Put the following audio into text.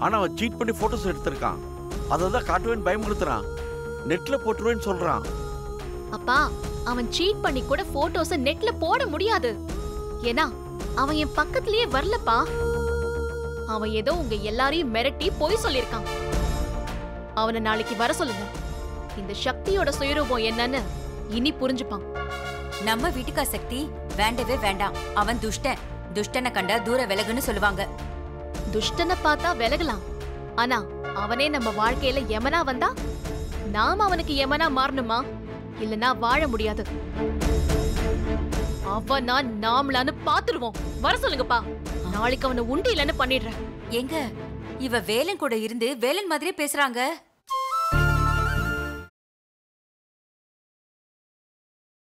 ஆனா அவன் சீட் பண்ணி போட்டோஸ் எடுத்திருக்கான் அதை தான் காட்டுவேன்னு பயமுறுத்துறான் நெட்ல போட்டுருவேன்னு சொல்றான் அப்பா அவன் சீட் பண்ணி கூட போட்டோஸ நெட்ல போட முடியாது ஏன்னா அவன் என் பக்கத்திலேயே வரலப்பா அவன் ஏதோ உங்க எல்லாரையும் மிரட்டி பொய் சொல்லிருக்கான் அவனை நாளைக்கு வர சொல்லுங்க இந்த சக்தியோட சுயரூபம் என்னன்னு இனி புரிஞ்சுப்பான் நம்ம வீட்டுக்கா சக்தி வேண்டவே வேண்டாம் அவன் துஷ்டன் துஷ்டனை கண்டா தூர விலகுன்னு சொல்லுவாங்க துஷ்டனை பார்த்தா விலகலாம் ஆனா அவனே நம்ம வாழ்க்கையில யமனா வந்தா நாம அவனுக்கு யமனா மாறணுமா இல்லனா வாழ முடியாது அவனா நாமளான்னு பாத்துருவோம் வர சொல்லுங்கப்பா நாளைக்கு அவனை உண்டு இல்லைன்னு பண்ணிடுறேன் எங்க இவ வேலன் கூட இருந்து வேலன் மாதிரியே பேசுறாங்க